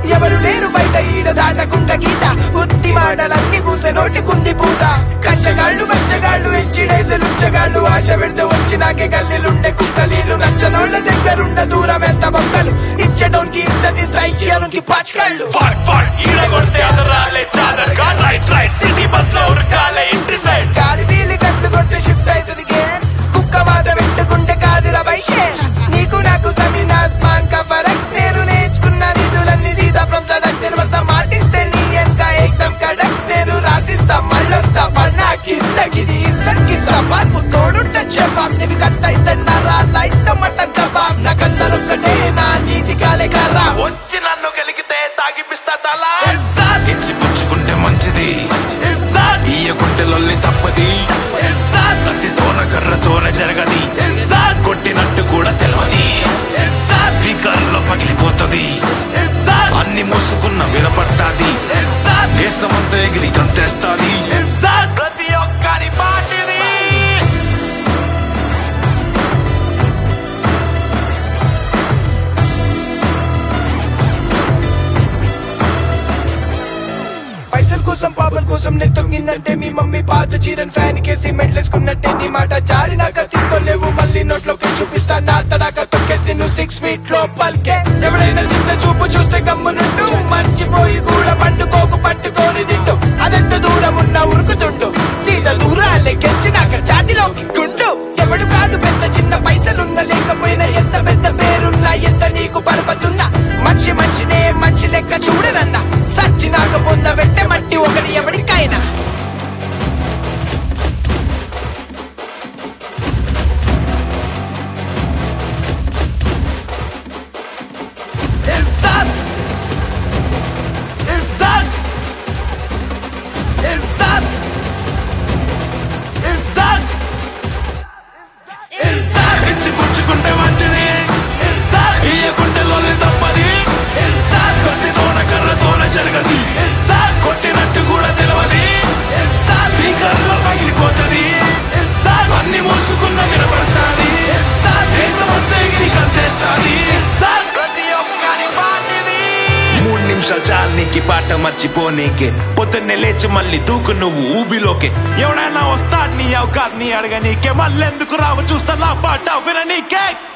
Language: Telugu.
ఎవరు లేరు బయట ఈడ దాటకుండా గీత ఉత్తి మాటలన్నీ కూసే నోటి కుంది పూత కచ్చగాళ్ళు బచ్చగాళ్ళు ఎచ్చిడేసి లుచ్చగాళ్ళు ఆశ పెడితే వచ్చి నాకే గల్లీలుండే కుక్కలీలు నచ్చనోళ్ళ దగ్గరుండ దూరం వేస్తా బొక్కలు ఇచ్చటోనికి ఇస్తతిస్తాయి కి పచ్చగాళ్ళు ఫాట్ ఫాట్ ఈడ కొడితే అదరాలే చాదరగా రైట్ రైట్ సిటీ బస్ లో ఉరకాలే ఇంటి సైడ్ గాలి వీలి కట్లు కొడితే షిఫ్ట్ అవుతుంది గేర్ కుక్క వాత పెట్టుకుంటే కాదురా బైషే నీకు నాకు సమీన్ ఆస్మాన్ కా ఫరక్ నేను నేర్చుకున్న నిధులన్నీ సీదా ఫ్రమ్ సడక్ నిలబడతా మాటిస్తే నీ వెనక ఏకదం కడక్ నేను రాసిస్తా మళ్ళొస్తా పన్నా కిందకిది ఇసక్కి సవాల్ తోడుంటే జవాబ్ నీవి కట్ అయితే నరాల అయితే మటన్ కబాబ్ నాకందరొక్కటే నా నీతి కాలే కర్రా వచ్చి నన్ను గెలిగితే తాగిపిస్తా తల ఇజ్జత్ ఇచ్చి పుచ్చుకుంటే మంచిది ఇజ్జత్ ఇయ్యకుంటే లొల్లి తప్పది ఇజ్జత్ కత్తితోన కర్రతోన జరగది ఇజ్జత్ కొట్టినట్టు కూడా తెలియదు ఇజ్జత్ స్పీకర్ లో పగిలిపోతది ఇజ్జత్ అన్ని మూసుకున్న వినపడతాది ఇజ్జత్ దేశమంతా ఎగిరి కంతేస్తాది ఇజ్జత్ ప్రతి ఒక్కరి పాటిది పైసల కోసం పాపల కోసం నేను తొక్కిందంటే మీ మమ్మీ పాత చీరన్ ఫ్యాన్ కేసి మెడలేసుకున్నట్టే నీ మాట జారినాక తీసుకోలేవు మళ్ళీ నోట్లోకి చూపిస్తా నా తడాక తొక్కేసి నిన్ను సిక్స్ ఫీట్ లో పల్కే ఎవడైనా చిన్న చూపు చూస్తే గమ్మునుండు మర్చిపోయి కూడా పండుకోకు పట్టుకొని తిండు అదెంత దూరం ఉన్నా ఉరుకుతుండు సీత దూరాలే గెలిచినాక ఛాతిలోకి గుండు ఎవడు కాదు పెద్ద చిన్న పైసలున్నా లేకపోయినా ఎంత పెద్ద పేరున్నా ఎంత నీకు పరపతున్నా మనిషి మనిషినే మనిషి లెక్క చూడనన్నా సచ్చినాక పొంద వెట్టే మట్టి ఒకటి ఎవరికైనా ఇజ్జత్ ఇజ్జత్ ఇజ్జత్ ఇజ్జత్ ఇజ్జత్ ఇచ్చి పుచ్చుకుంటే మంచిది ఇజ్జత్ ఇయ్యకుంటే లొల్లి తప్పది ఇజ్జత్ కత్తితోన కర్రతోన జరగది ఇజ్జత్ కొట్టినట్టు కూడా తెలియదు ఇజ్జత్ స్పీకర్ లో పగిలిపోతది ఇజ్జత్ అన్ని మూసుకున్న వినపడతాది ఇజ్జత్ దేశమంతా ఎగిరి కంచేస్తాది ఇజ్జత్ ప్రతి ఒక్కరి పాటిది మూడు నిమిషాలు చాలు నీకు ఈ పాట మర్చిపోనీకే పొద్దున్నే లేచి మళ్ళీ దూకు నువ్వు ఊబిలోకే ఎవడైనా వస్తాడు నీ అవకాశం నీ అడగనీకే మళ్ళెందుకు రావు చూస్తా నా పాట విననీకే